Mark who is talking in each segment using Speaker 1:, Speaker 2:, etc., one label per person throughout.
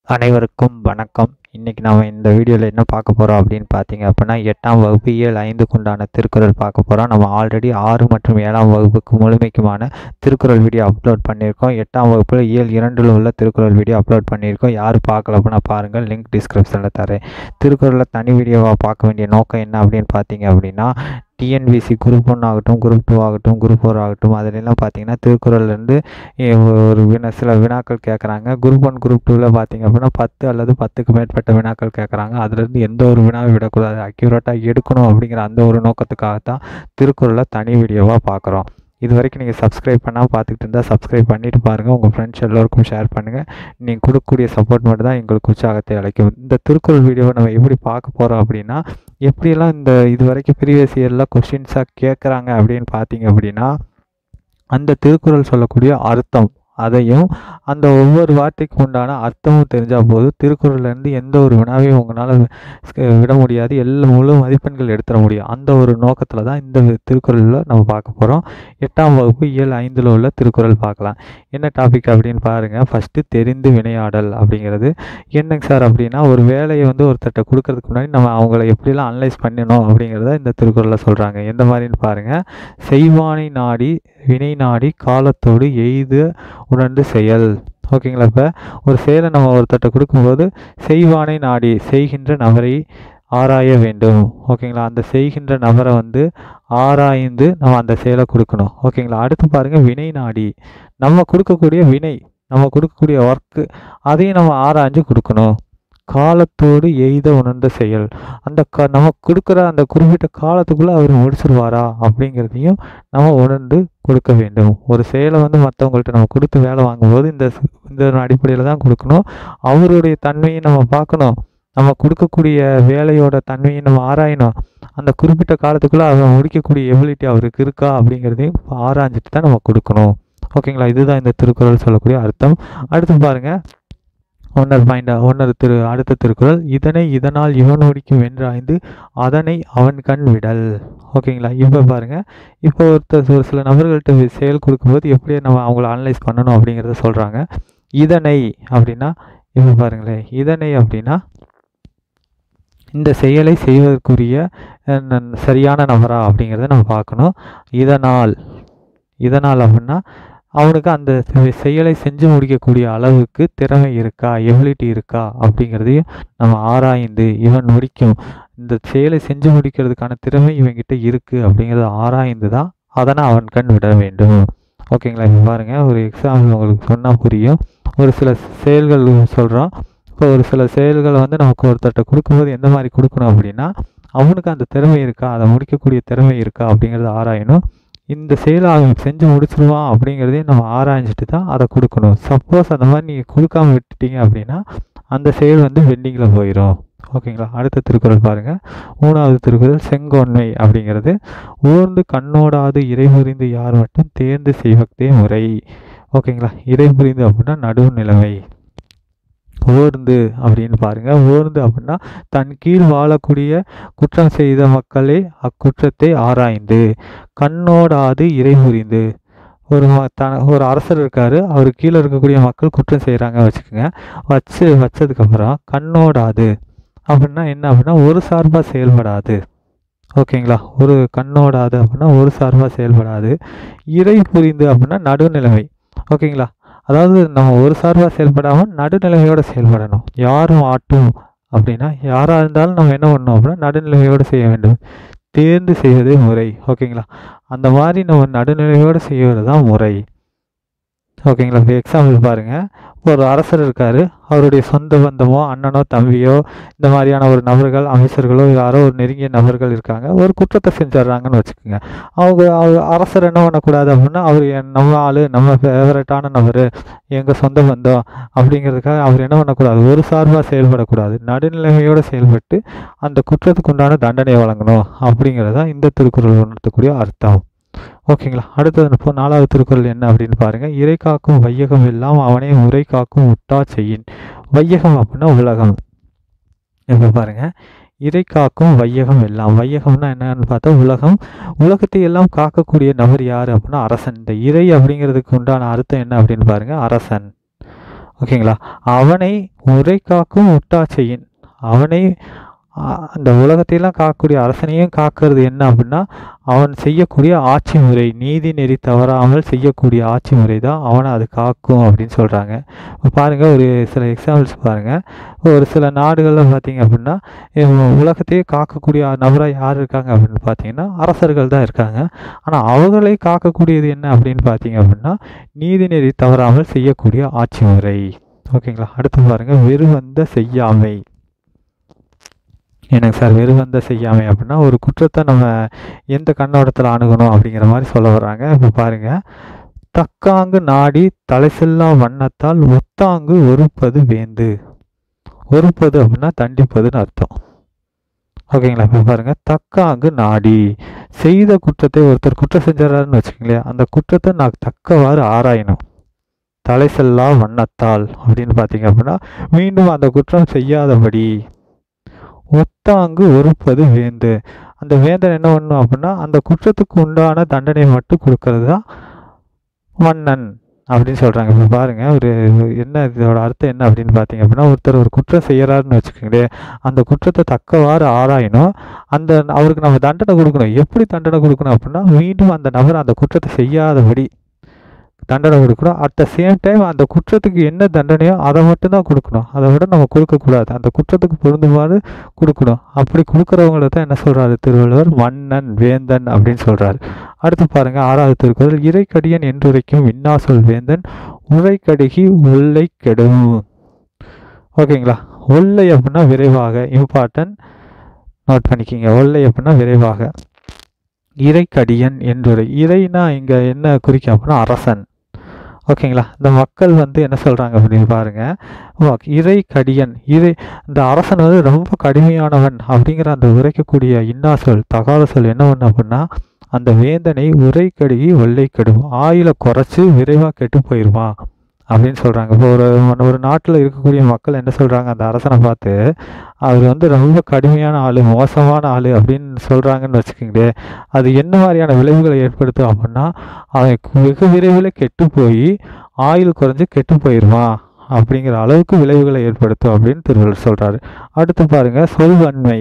Speaker 1: அனைவருக்கும் வணக்கம் இன்றைக்கி நாம் இந்த வீடியோவில் என்ன பார்க்க போகிறோம் அப்படின்னு பார்த்தீங்க அப்படின்னா எட்டாம் வகுப்பு இயல் ஐந்துக்கு உண்டான திருக்குறள் பார்க்க போகிறோம் நம்ம ஆல்ரெடி ஆறு மற்றும் ஏழாம் வகுப்புக்கு முழுமைக்குமான திருக்குறள் வீடியோ அப்லோட் பண்ணியிருக்கோம் எட்டாம் வகுப்பில் இயல் இரண்டில் உள்ள திருக்குறள் வீடியோ அப்லோட் பண்ணியிருக்கோம் யார் பார்க்கல அப்படின்னா பாருங்கள் லிங்க் டிஸ்கிரிப்ஷனில் தரேன் திருக்குறளில் தனி வீடியோவாக பார்க்க வேண்டிய நோக்கம் என்ன அப்படின்னு பார்த்தீங்க அப்படின்னா டிஎன்பிசி குரூப் ஒன் ஆகட்டும் குரூப் டூ ஆகட்டும் குரூப் ஃபோர் ஆகட்டும் அதிலெல்லாம் பார்த்தீங்கன்னா திருக்குறள்லேருந்து ஒரு வினா சில வினாக்கள் கேட்குறாங்க குரூப் ஒன் குரூப் டூவில் பார்த்தீங்க அப்படின்னா பத்து அல்லது பத்துக்கு மேற்பட்ட வினாக்கள் கேட்குறாங்க அதுலேருந்து எந்த ஒரு வினாவை விடக்கூடாது அக்யூரேட்டாக எடுக்கணும் அப்படிங்கிற அந்த ஒரு நோக்கத்துக்காகத்தான் திருக்குறளை தனி வீடியோவாக பார்க்குறோம் இது வரைக்கும் நீங்கள் சப்ஸ்கிரைப் பண்ணால் பார்த்துக்கிட்டு இருந்தால் சப்ஸ்கிரைப் பண்ணிவிட்டு பாருங்கள் உங்கள் ஃப்ரெண்ட்ஸ் எல்லோருக்கும் ஷேர் பண்ணுங்கள் நீங்கள் கொடுக்கக்கூடிய சப்போர்ட் மட்டும் தான் எங்களுக்கு உற்சாகத்தை அளிக்கும் இந்த திருக்குறள் வீடியோவை நம்ம எப்படி பார்க்க போகிறோம் அப்படின்னா எப்படியெல்லாம் இந்த இது வரைக்கும் ப்ரீவியஸ் இயரில் கொஷின்ஸாக கேட்குறாங்க அப்படின்னு பார்த்தீங்க அப்படின்னா அந்த திருக்குறள் சொல்லக்கூடிய அர்த்தம் அதையும் அந்த ஒவ்வொரு வார்த்தைக்கு உண்டான அர்த்தமும் தெரிஞ்சால் போது திருக்குறள்லேருந்து எந்த ஒரு வினாவையும் உங்களால் விட முடியாது எல்லா முழு மதிப்பெண்கள் எடுத்துட முடியும் அந்த ஒரு நோக்கத்தில் தான் இந்த திருக்குறளில் நம்ம பார்க்க போகிறோம் எட்டாம் வகுப்பு இயல் ஐந்தில் உள்ள திருக்குறள் பார்க்கலாம் என்ன டாபிக் அப்படின்னு பாருங்கள் ஃபஸ்ட்டு தெரிந்து வினையாடல் அப்படிங்கிறது என்னங்க சார் அப்படின்னா ஒரு வேலையை வந்து ஒருத்தர்கிட்ட கொடுக்கறதுக்கு முன்னாடி நம்ம அவங்கள எப்படிலாம் அனலைஸ் பண்ணணும் அப்படிங்கிறத இந்த திருக்குறளில் சொல்கிறாங்க எந்த மாதிரின்னு பாருங்கள் செய்வானை நாடி வினை நாடி காலத்தோடு எய்து உணர்ந்து செயல் ஓகேங்களா இப்போ ஒரு செயலை நம்ம ஒருத்தட்ட கொடுக்கும்போது செய்வானை நாடி செய்கின்ற நபரை ஆராய வேண்டும் ஓகேங்களா அந்த செய்கின்ற நபரை வந்து ஆராய்ந்து நம்ம அந்த செயலை கொடுக்கணும் ஓகேங்களா அடுத்து பாருங்கள் வினை நாடி நம்ம கொடுக்கக்கூடிய வினை நம்ம கொடுக்கக்கூடிய ஒர்க்கு அதையும் நம்ம ஆராய்ஞ்சு கொடுக்கணும் காலத்தோடு எய்த உணர்ந்த செயல் அந்த க நம்ம கொடுக்குற அந்த குறிப்பிட்ட காலத்துக்குள்ளே அவர் முடிச்சிருவாரா அப்படிங்கிறதையும் நம்ம உணர்ந்து கொடுக்க வேண்டும் ஒரு செயலை வந்து மற்றவங்கள்ட்ட நம்ம கொடுத்து வேலை வாங்கும்போது இந்த இந்த அடிப்படையில் தான் கொடுக்கணும் அவருடைய தன்மையை நம்ம பார்க்கணும் நம்ம கொடுக்கக்கூடிய வேலையோட தன்மையை நம்ம ஆராயணும் அந்த குறிப்பிட்ட காலத்துக்குள்ளே அவர் முடிக்கக்கூடிய எபிலிட்டி அவருக்கு இருக்கா அப்படிங்கிறதையும் ஆராய்ஞ்சிட்டு தான் நம்ம கொடுக்கணும் ஓகேங்களா இதுதான் இந்த திருக்குறள் சொல்லக்கூடிய அர்த்தம் அடுத்து பாருங்கள் ஒன்னர் பாயிண்ட் ஒன்னர் திரு அடுத்த திருக்குறள் இதனை இதனால் இவன் ஒடிக்கும் வென்றாய்ந்து அதனை அவன் கண் விடல் ஓகேங்களா இப்போ பாருங்கள் இப்போ ஒருத்தர் ஒரு சில நபர்கள்ட்ட செயல் கொடுக்கும்போது எப்படி நம்ம அவங்கள அனலைஸ் பண்ணணும் அப்படிங்கிறத சொல்கிறாங்க இதனை அப்படின்னா இப்போ பாருங்களேன் இதனை அப்படின்னா இந்த செயலை செய்வதற்குரிய சரியான நபரா அப்படிங்கிறத நம்ம பார்க்கணும் இதனால் இதனால் அப்படின்னா அவனுக்கு அந்த செயலை செஞ்சு முடிக்கக்கூடிய அளவுக்கு திறமை இருக்கா எபிலிட்டி இருக்கா அப்படிங்கிறதையும் நம்ம ஆராய்ந்து இவன் முடிக்கும் இந்த செயலை செஞ்சு முடிக்கிறதுக்கான திறமை இவன்கிட்ட இருக்குது அப்படிங்கிறத ஆராய்ந்து தான் அதனை அவன் கண் விட வேண்டும் ஓகேங்களா இப்போ பாருங்கள் ஒரு எக்ஸாம்பிள் உங்களுக்கு சொன்னால் புரியும் ஒரு சில செயல்கள் சொல்கிறோம் இப்போ ஒரு சில செயல்களை வந்து நமக்கு ஒருத்தர்கிட்ட கொடுக்கும்போது எந்த மாதிரி கொடுக்கணும் அப்படின்னா அவனுக்கு அந்த திறமை இருக்கா அதை முடிக்கக்கூடிய திறமை இருக்கா அப்படிங்கிறத ஆராயணும் இந்த செயலை அவன் செஞ்சு முடிச்சிருவான் அப்படிங்கிறதையும் நம்ம ஆராய்ஞ்சிட்டு தான் அதை கொடுக்கணும் சப்போஸ் அந்த மாதிரி நீங்கள் கொடுக்காம விட்டுட்டீங்க அப்படின்னா அந்த செயல் வந்து பெண்டிங்கில் போயிடும் ஓகேங்களா அடுத்த திருக்குறள் பாருங்கள் மூணாவது திருக்குறள் செங்கோன்மை அப்படிங்கிறது ஊர்ந்து கண்ணோடாது இறைபுரிந்து யார் மட்டும் தேர்ந்து செய்வதே முறை ஓகேங்களா இறைபுரிந்து அப்படின்னா நடுவு நிலைமை ஓர்ந்து அப்படின்னு பாருங்க ஓர்ந்து அப்படின்னா தன் கீழ் வாழக்கூடிய குற்றம் செய்த மக்களே அக்குற்றத்தை ஆராய்ந்து கண்ணோடாது இறைபுரிந்து ஒரு த ஒரு அரசர் இருக்கார் அவர் கீழே இருக்கக்கூடிய மக்கள் குற்றம் செய்கிறாங்க வச்சுக்கோங்க வச்சு வச்சதுக்கப்புறம் கண்ணோடாது அப்படின்னா என்ன அப்படின்னா ஒரு சார்பாக செயல்படாது ஓகேங்களா ஒரு கண்ணோடாது அப்படின்னா ஒரு சார்பாக செயல்படாது இறை புரிந்து அப்படின்னா நடுநிலைமை ஓகேங்களா அதாவது நம்ம ஒரு சார்பாக செயல்படாமல் நடுநிலைமையோடு செயல்படணும் யாரும் ஆட்டும் அப்படின்னா யாராக இருந்தாலும் நம்ம என்ன பண்ணணும் அப்படின்னா நடுநிலைமையோடு செய்ய வேண்டும் தேர்ந்து செய்வது முறை ஓகேங்களா அந்த மாதிரி நம்ம நடுநிலையோடு செய்வது தான் முறை ஓகேங்களா இப்போ எக்ஸாம்பிள் பாருங்கள் ஒரு அரசர் இருக்கார் அவருடைய சொந்த பந்தமோ அண்ணனோ தம்பியோ இந்த மாதிரியான ஒரு நபர்கள் அமைச்சர்களோ யாரோ ஒரு நெருங்கிய நபர்கள் இருக்காங்க ஒரு குற்றத்தை செஞ்சிட்றாங்கன்னு வச்சுக்கோங்க அவங்க அவர் அரசர் என்ன பண்ணக்கூடாது அப்படின்னா அவர் நம்ம ஆள் நம்ம ஃபேவரட்டான நபர் எங்கள் சொந்த பந்தம் அப்படிங்கிறதுக்காக அவர் என்ன பண்ணக்கூடாது ஒரு சார்பாக செயல்படக்கூடாது நடுநிலைமையோடு செயல்பட்டு அந்த குற்றத்துக்கு உண்டான தண்டனை வழங்கணும் அப்படிங்கிறது தான் இந்த திருக்குறள் உணர்த்தக்கூடிய அர்த்தம் ஓகேங்களா அடுத்தது இப்போ நாலாவது திருக்குறள் என்ன அப்படின்னு பாருங்கள் இறை காக்கும் வையகம் எல்லாம் அவனே உரை காக்கும் உட்டா செய்யின் வையகம் அப்படின்னா உலகம் இப்போ பாருங்கள் இறை காக்கும் வையகம் எல்லாம் வையகம்னா என்னன்னு பார்த்தா உலகம் உலகத்தை எல்லாம் காக்கக்கூடிய நபர் யார் அப்படின்னா அரசன் இந்த இறை அப்படிங்கிறதுக்கு உண்டான அர்த்தம் என்ன அப்படின்னு பாருங்கள் அரசன் ஓகேங்களா அவனை உரை காக்கும் ஒட்டாச்சையின் அவனை ஆ- அந்த உலகத்தையெல்லாம் காக்கக்கூடிய அரசனையும் காக்கிறது என்ன அப்படின்னா அவன் செய்யக்கூடிய ஆட்சி முறை நீதி நெறி தவறாமல் செய்யக்கூடிய ஆட்சி முறை தான் அவனை அது காக்கும் அப்படின்னு சொல்கிறாங்க இப்போ பாருங்கள் ஒரு சில எக்ஸாம்பிள்ஸ் பாருங்கள் ஒரு சில நாடுகளில் பார்த்தீங்க அப்படின்னா இவங்க உலகத்தையே காக்கக்கூடிய நபராக யார் இருக்காங்க அப்படின்னு பார்த்தீங்கன்னா அரசர்கள் தான் இருக்காங்க ஆனால் அவர்களை காக்கக்கூடியது என்ன அப்படின்னு பார்த்தீங்க அப்படின்னா நீதிநெறி தவறாமல் செய்யக்கூடிய ஆட்சி முறை ஓகேங்களா அடுத்து பாருங்கள் வெறுவந்த செய்யாமை எனக்கு சார் வெறுவந்த செய்யாமை அப்படின்னா ஒரு குற்றத்தை நம்ம எந்த கண்ணோட்டத்தில் அணுகணும் அப்படிங்கிற மாதிரி சொல்ல வர்றாங்க இப்போ பாருங்கள் தக்காங்கு நாடி தலை செல்லா வண்ணத்தால் ஒத்தாங்கு ஒருப்பது வேந்து ஒருப்பது அப்படின்னா தண்டிப்பதுன்னு அர்த்தம் ஓகேங்களா இப்போ பாருங்க தக்காங்கு நாடி செய்த குற்றத்தை ஒருத்தர் குற்றம் செஞ்சாருன்னு வச்சுக்கோங்களேன் அந்த குற்றத்தை நான் தக்கவாறு ஆராயணும் தலை செல்லா வண்ணத்தால் அப்படின்னு பார்த்தீங்க அப்படின்னா மீண்டும் அந்த குற்றம் செய்யாதபடி ஒத்தாங்கு ஒருப்பது வேந்து அந்த வேந்தன் என்ன பண்ணும் அப்படின்னா அந்த குற்றத்துக்கு உண்டான தண்டனை மட்டும் கொடுக்கறது தான் மன்னன் அப்படின்னு சொல்கிறாங்க இப்போ பாருங்கள் ஒரு என்ன இதோட அர்த்தம் என்ன அப்படின்னு பார்த்தீங்க அப்படின்னா ஒருத்தர் ஒரு குற்றம் செய்யறாருன்னு வச்சுக்கோங்களேன் அந்த குற்றத்தை தக்கவாறு ஆராயணும் அந்த அவருக்கு நம்ம தண்டனை கொடுக்கணும் எப்படி தண்டனை கொடுக்கணும் அப்படின்னா மீண்டும் அந்த நபர் அந்த குற்றத்தை செய்யாதபடி தண்டனை கொடுக்கணும் அட் த சேம் டைம் அந்த குற்றத்துக்கு என்ன தண்டனையோ அதை மட்டும்தான் கொடுக்கணும் அதை விட நம்ம கொடுக்கக்கூடாது அந்த குற்றத்துக்கு பொருந்துமாறு கொடுக்கணும் அப்படி கொடுக்குறவங்கள தான் என்ன சொல்கிறாரு திருவள்ளுவர் மன்னன் வேந்தன் அப்படின்னு சொல்கிறாரு அடுத்து பாருங்க ஆறாவது திருக்குறள் இறைக்கடியன் என்றுரைக்கும் இன்னா சொல் வேந்தன் உரைக்கடுகி உள்ளை கெடும் ஓகேங்களா ஒல்லை அப்படின்னா விரைவாக இம்பார்ட்டன் நோட் பண்ணிக்கிங்க ஒல்லை அப்படின்னா விரைவாக இறைக்கடியன் என்றுரை இறைனா இங்கே என்ன குறிக்கும் அப்படின்னா அரசன் ஓகேங்களா இந்த மக்கள் வந்து என்ன சொல்கிறாங்க அப்படின்னு பாருங்க ஓ, இறை கடியன் இறை இந்த அரசன் வந்து ரொம்ப கடுமையானவன் அப்படிங்கிற அந்த உரைக்கக்கூடிய இன்னா சொல் தகாத சொல் என்ன பண்ண அப்படின்னா அந்த வேந்தனை உரை கடுகி வெள்ளை கெடும் ஆயில குறைச்சி விரைவாக கெட்டு போயிடுவான் அப்படின்னு சொல்கிறாங்க இப்போ ஒரு ஒரு நாட்டில் இருக்கக்கூடிய மக்கள் என்ன சொல்கிறாங்க அந்த அரசனை பார்த்து அவர் வந்து ரொம்ப கடுமையான ஆள் மோசமான ஆள் அப்படின்னு சொல்கிறாங்கன்னு வச்சுக்கோங்களேன் அது என்ன மாதிரியான விளைவுகளை ஏற்படுத்தும் அப்படின்னா அவன் கு- வெகு விரைவில் கெட்டு போய் ஆயுள் குறைஞ்சு கெட்டு போயிடுவான் அப்படிங்கிற அளவுக்கு விளைவுகளை ஏற்படுத்தும் அப்படின்னு திருவள்ளுவர் சொல்கிறாரு அடுத்து பாருங்க சொல்வன்மை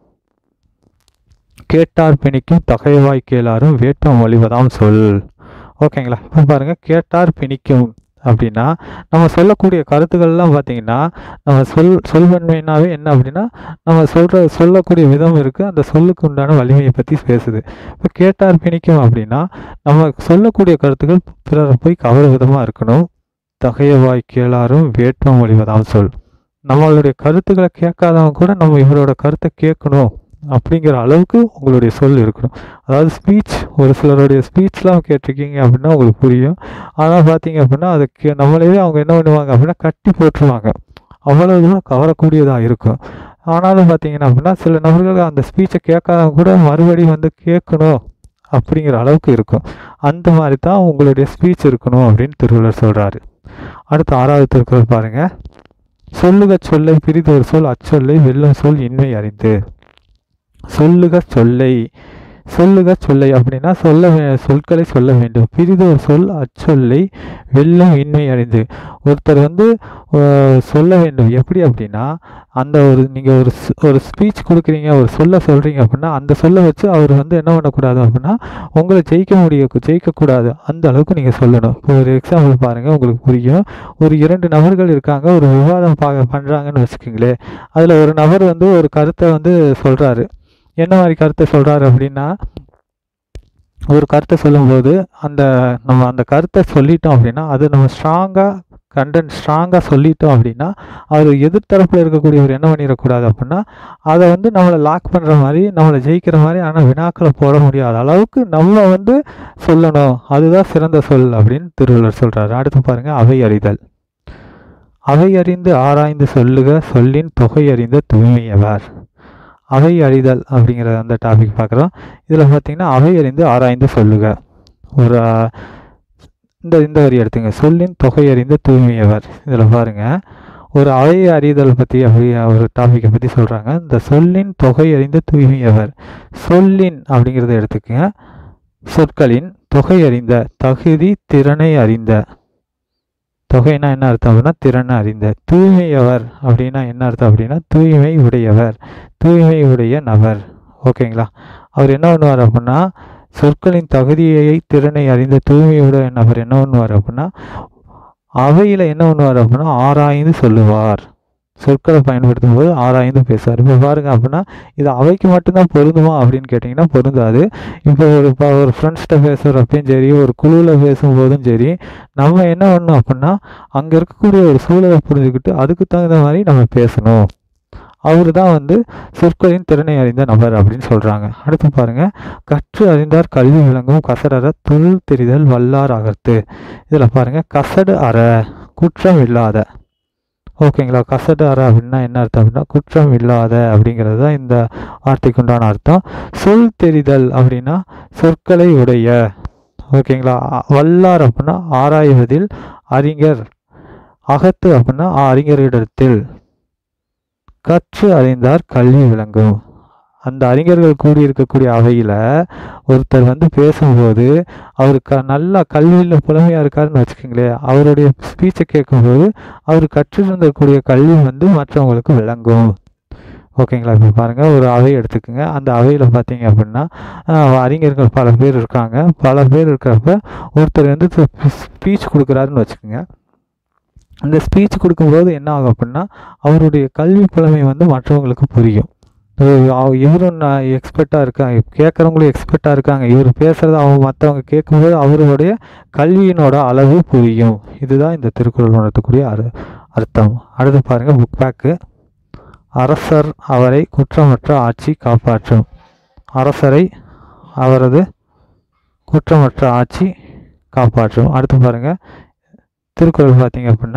Speaker 1: கேட்டார் பிணிக்கும் தகைவாய் கேளாரும் வேட்டம் ஒழிவதாம் சொல் ஓகேங்களா இப்போ பாருங்க கேட்டார் பிணிக்கும் அப்படின்னா நம்ம சொல்லக்கூடிய கருத்துக்கள்லாம் பார்த்தீங்கன்னா நம்ம சொல் சொல்வன்மைனாவே என்ன அப்படின்னா நம்ம சொல்கிற சொல்லக்கூடிய விதம் இருக்குது அந்த சொல்லுக்கு உண்டான வலிமையை பற்றி பேசுது இப்போ கேட்டார் பிணிக்கும் அப்படின்னா நம்ம சொல்லக்கூடிய கருத்துக்கள் பிறரை போய் கவர விதமாக இருக்கணும் தகையவாய் கேளாரும் வேட்டம் ஒழிவதாம் சொல் நம்மளுடைய கருத்துக்களை கேட்காதவங்க கூட நம்ம இவரோட கருத்தை கேட்கணும் அப்படிங்கிற அளவுக்கு உங்களுடைய சொல் இருக்கணும் அதாவது ஸ்பீச் ஒரு சிலருடைய ஸ்பீச்லாம் கேட்டிருக்கீங்க அப்படின்னா உங்களுக்கு புரியும் ஆனால் பார்த்தீங்க அப்படின்னா அது கே- நம்மளையே அவங்க என்ன பண்ணுவாங்க அப்படின்னா கட்டி போட்டுருவாங்க அவ்வளோ தூரம் கவரக்கூடியதாக இருக்கும் ஆனாலும் பார்த்தீங்கன்னா அப்படின்னா சில நபர்கள் அந்த ஸ்பீச்சை கேட்காதவங்க கூட மறுபடியும் வந்து கேட்கணும் அப்படிங்கிற அளவுக்கு இருக்கும் அந்த மாதிரி தான் உங்களுடைய ஸ்பீச் இருக்கணும் அப்படின்னு திருவள்ளுவர் சொல்கிறாரு அடுத்து ஆறாவது திருக்குறள் பாருங்க சொல்லுக சொல்லை பிரிதொரு சொல் அச்சொல்லை வெல்லும் சொல் இன்மை அறிந்து சொல்லுக சொல்லை சொல்லுக சொல்லை அப்படின்னா சொல்ல வே- சொற்களை சொல்ல வேண்டும் பிரிதொரு சொல் அச்சொல்லை வெல்லும் இன்மை அறிந்து ஒருத்தர் வந்து அஹ், சொல்ல வேண்டும் எப்படி அப்படின்னா அந்த ஒரு நீங்கள் ஒரு ஸ்- ஒரு ஸ்பீச் கொடுக்குறீங்க ஒரு சொல்ல சொல்கிறீங்க அப்படின்னா அந்த சொல்லை வச்சு அவர் வந்து என்ன பண்ணக்கூடாது அப்படின்னா உங்களை ஜெயிக்க முடிய ஜெயிக்கக்கூடாது அந்த அளவுக்கு நீங்கள் சொல்லணும் இப்போ ஒரு எக்ஸாம்பிள் பாருங்கள் உங்களுக்கு புரியும் ஒரு இரண்டு நபர்கள் இருக்காங்க ஒரு விவாதம் பா பண்ணுறாங்கன்னு வச்சுக்கோங்களேன் அதில் ஒரு நபர் வந்து ஒரு கருத்தை வந்து சொல்கிறாரு என்ன மாதிரி கருத்தை சொல்கிறாரு அப்படின்னா ஒரு கருத்தை சொல்லும்போது அந்த நம்ம அந்த கருத்தை சொல்லிட்டோம் அப்படின்னா அது நம்ம ஸ்ட்ராங்காக கண்டென்ட் ஸ்ட்ராங்காக சொல்லிட்டோம் அப்படின்னா அவர் எதிர்த்தரப்பில் இருக்கக்கூடியவர் என்ன பண்ணிடக்கூடாது அப்படின்னா அதை வந்து நம்மளை லாக் பண்ணுற மாதிரி நம்மளை ஜெயிக்கிற மாதிரி ஆனால் வினாக்களை போட முடியாத அளவுக்கு நம்ம வந்து சொல்லணும் அதுதான் சிறந்த சொல் அப்படின்னு திருவள்ளுவர் சொல்கிறாரு அடுத்து பாருங்கள் அவை அறிதல் அவை அறிந்து ஆராய்ந்து சொல்லுக சொல்லின் தொகை அறிந்த தூய்மையவர் அவை அறிதல் அப்படிங்கிற அந்த டாபிக் பார்க்குறோம் இதில் பார்த்தீங்கன்னா அவை அறிந்து ஆராய்ந்து சொல்லுக ஒரு ஆஹ், இந்த இந்த வரி எடுத்துங்க சொல்லின் தொகை அறிந்த தூய்மையவர் இதில் பாருங்க ஒரு அவை அறிதல் பற்றி அப்படி ஒரு டாப்பிக்கை பற்றி சொல்கிறாங்க இந்த சொல்லின் தொகை அறிந்த தூய்மையவர் சொல்லின் அப்படிங்கிறத எடுத்துக்கங்க சொற்களின் தொகை அறிந்த தகுதி திறனை அறிந்த தொகைனா என்ன அர்த்தம் அப்படின்னா திறன் அறிந்த தூய்மையவர் அப்படின்னா என்ன அர்த்தம் அப்படின்னா தூய்மை உடையவர் தூய்மை உடைய நபர் ஓகேங்களா அவர் என்ன பண்ணுவார் அப்படின்னா சொற்களின் தகுதியை திறனை அறிந்த தூய்மையுடைய நபர் என்ன பண்ணுவார் அப்படின்னா அவையில் என்ன பண்ணுவார் அப்படின்னா ஆராய்ந்து சொல்லுவார் சொற்களை பயன்படுத்தும் போது ஆராய்ந்து பேசுவார் இப்போ பாருங்க அப்படின்னா இது அவைக்கு மட்டும்தான் பொருந்துமா அப்படின்னு கேட்டிங்கன்னா பொருந்தாது இப்போ ஒரு இப்போ ஒரு ஃப்ரெண்ட்ஸ்கிட்ட பேசுகிறப்பையும் சரி ஒரு குழுவில் பேசும்போதும் சரி நம்ம என்ன பண்ணணும் அப்படின்னா அங்கே இருக்கக்கூடிய ஒரு சூழலை புரிஞ்சுக்கிட்டு அதுக்கு தகுந்த மாதிரி நம்ம பேசணும் அவர் தான் வந்து சொற்களின் திறனை அறிந்த நபர் அப்படின்னு சொல்கிறாங்க அடுத்து பாருங்க கற்று அறிந்தார் கல்வி விளங்கும் கசடற தொழில் தெரிதல் வல்லார் அகர்த்து இதில் பாருங்க கசடு அற குற்றம் இல்லாத ஓகேங்களா கசடு அற அப்படின்னா என்ன அர்த்தம் அப்படின்னா குற்றம் இல்லாத அப்படிங்கிறது தான் இந்த வார்த்தைக்கு உண்டான அர்த்தம் சொல் தெரிதல் அப்படின்னா சொற்களை உடைய ஓகேங்களா அ- வல்லார் அப்படின்னா ஆராய்வதில் அறிஞர் அகத்து அப்படின்னா அறிஞரிடத்தில் கற்று அறிந்தார் கல்வி விளங்கும் அந்த அறிஞர்கள் கூடியிருக்கக்கூடிய அவையில் ஒருத்தர் வந்து பேசும்போது அவர் க நல்லா கல்வியில் புலமையாக இருக்காருன்னு வச்சுக்கோங்களேன் அவருடைய ஸ்பீச்சை கேட்கும்போது அவர் கற்றிருந்தக்கூடிய கல்வி வந்து மற்றவங்களுக்கு விளங்கும் ஓகேங்களா இப்போ பாருங்கள் ஒரு அவை எடுத்துக்கோங்க அந்த அவையில் பார்த்தீங்க அப்படின்னா ஆஹ், அறிஞர்கள் பல பேர் இருக்காங்க பல பேர் இருக்கிறப்ப ஒருத்தர் வந்து ஸ்பீச் கொடுக்குறாருன்னு வச்சுக்கோங்க அந்த ஸ்பீச் கொடுக்கும்போது என்ன ஆகும் அப்படின்னா அவருடைய கல்வி புலமை வந்து மற்றவங்களுக்கு புரியும் அஹ் அவ- இவரும் நான் எக்ஸ்பர்ட்டாக இருக்காங்க கேட்குறவங்களும் எக்ஸ்பர்ட்டாக இருக்காங்க இவர் பேசுகிறத அவங்க மற்றவங்க கேட்கும்போது அவருடைய கல்வியினோட அளவு புரியும் இதுதான் இந்த திருக்குறள் உணர்த்தக்கூடிய அரு அர்த்தம் அடுத்து பாருங்கள் புக் பேக்கு அரசர் அவரை குற்றமற்ற ஆட்சி காப்பாற்றும் அரசரை அவரது குற்றமற்ற ஆட்சி காப்பாற்றும் அடுத்து பாருங்கள் திருக்குறள் பார்த்தீங்க அப்படின்னா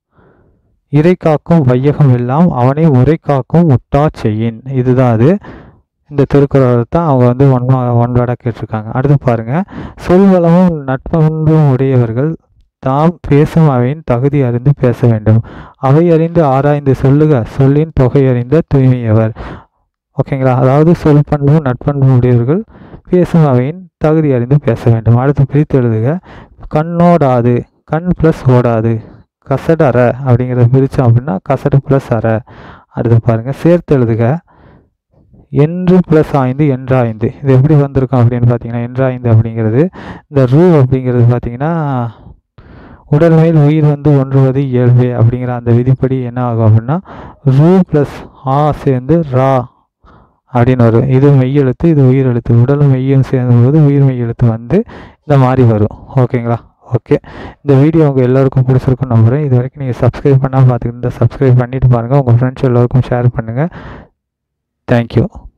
Speaker 1: இறை காக்கும் வையகம் எல்லாம் அவனை உரை காக்கும் முட்டா செய்யின் இதுதான் அது இந்த திருக்குறளை தான் அவங்க வந்து ஒன் ஒன் வேர்டாக கேட்டிருக்காங்க அடுத்து பாருங்க சொல்வளமும் நட்பண்பும் உடையவர்கள் தாம் பேசும் அவையின் தகுதி அறிந்து பேச வேண்டும் அவை அறிந்து ஆராய்ந்து சொல்லுக சொல்லின் தொகை அறிந்த தூய்மையவர் ஓகேங்களா அதாவது சொல் பண்பும் நட்பண்பும் உடையவர்கள் பேசும் அவையின் தகுதி அறிந்து பேச வேண்டும் அடுத்து பிரித்து எழுதுக கண்ணோடாது கண் ப்ளஸ் ஓடாது கசடு அற அப்படிங்கிறத பிரித்தோம் அப்படின்னா கசடு ப்ளஸ் அற அடுத்து பாருங்கள் சேர்த்து எழுதுக என்று ப்ளஸ் ஆய்ந்து என்றாய்ந்து இது எப்படி வந்திருக்கும் அப்படின்னு பார்த்தீங்கன்னா என்றாய்ந்து அப்படிங்கிறது இந்த ரூ அப்படிங்கிறது பார்த்தீங்கன்னா உடல் மேல் உயிர் வந்து ஒன்றுவது இயல்பே அப்படிங்கிற அந்த விதிப்படி என்ன ஆகும் அப்படின்னா ரூ ப்ளஸ் ஆ சேர்ந்து ரா அப்படின்னு வரும் இது மெய்யெழுத்து இது உயிர் எழுத்து உடலும் மெய்யும் சேர்ந்தும்போது உயிர் மெய் எழுத்து வந்து இந்த மாதிரி வரும் ஓகேங்களா ஓகே இந்த வீடியோ உங்கள் எல்லாருக்கும் பிடிச்சிருக்கும் நம்புகிறேன் இது வரைக்கும் நீங்கள் சப்ஸ்கிரைப் பண்ணால் பார்த்துக்கிட்டு சப்ஸ்கிரைப் பண்ணிட்டு பாருங்கள் உங்கள் ஃப்ரெண்ட்ஸ் எல்லாருக்கும் ஷேர் பண்ணுங்கள் தேங்க்யூ